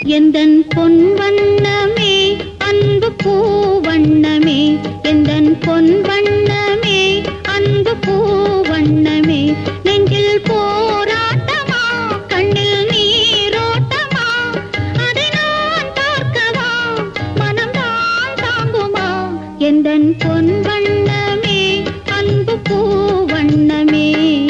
எந்தன் பொன் வண்ணமே அன்பு பூ வண்ணமே எந்தன் பொன் வண்ணமே அன்பு பூ வண்ணமே நெஞ்சில் போராட்டமா கண்ணில் நீரோட்டமா அதை நான் பார்க்கவா மனம்தான் தாங்குமா எந்தன் பொன் வண்ணமே அன்பு பூ வண்ணமே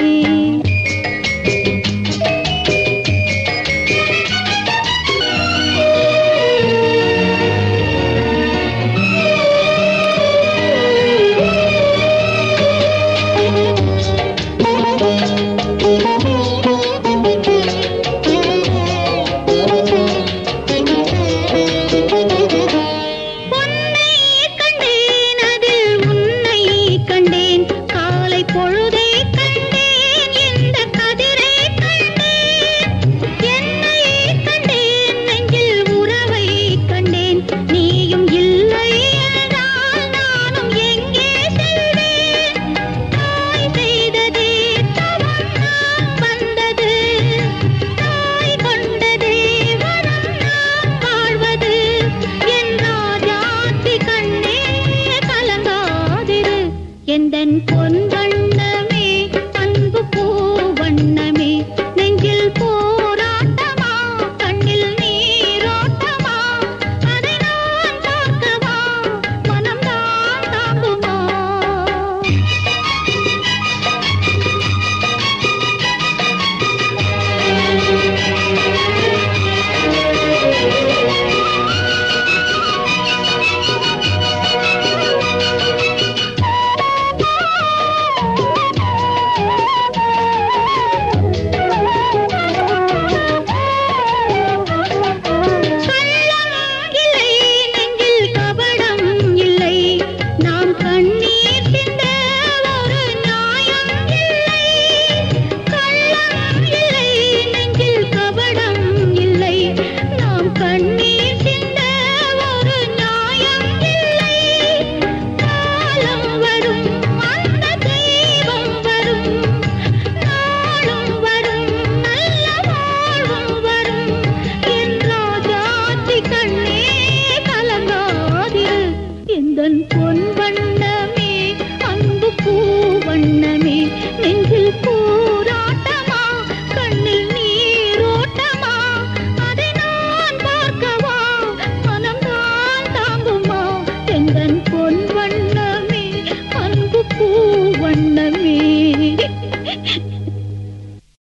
பொன்னை கண்டேன் அதில் உன்னை கண்டேன் காலை பொழுதை கண்டேன் இந்த கதிரை கண்டேன் என்னை கண்டேன் நெஞ்சில் உறவை கண்டேன் நீயும் இல்லை என்றால் நானும் எங்கே செல்வேன் தாய் செய்ததே தவம் நான் வந்தது தாய் கொண்டதே வரம் நான் வாழ்வது என் ராஜாத்தி கண்ணே கலங்காதிரு எந்தன் பொன் வண்ண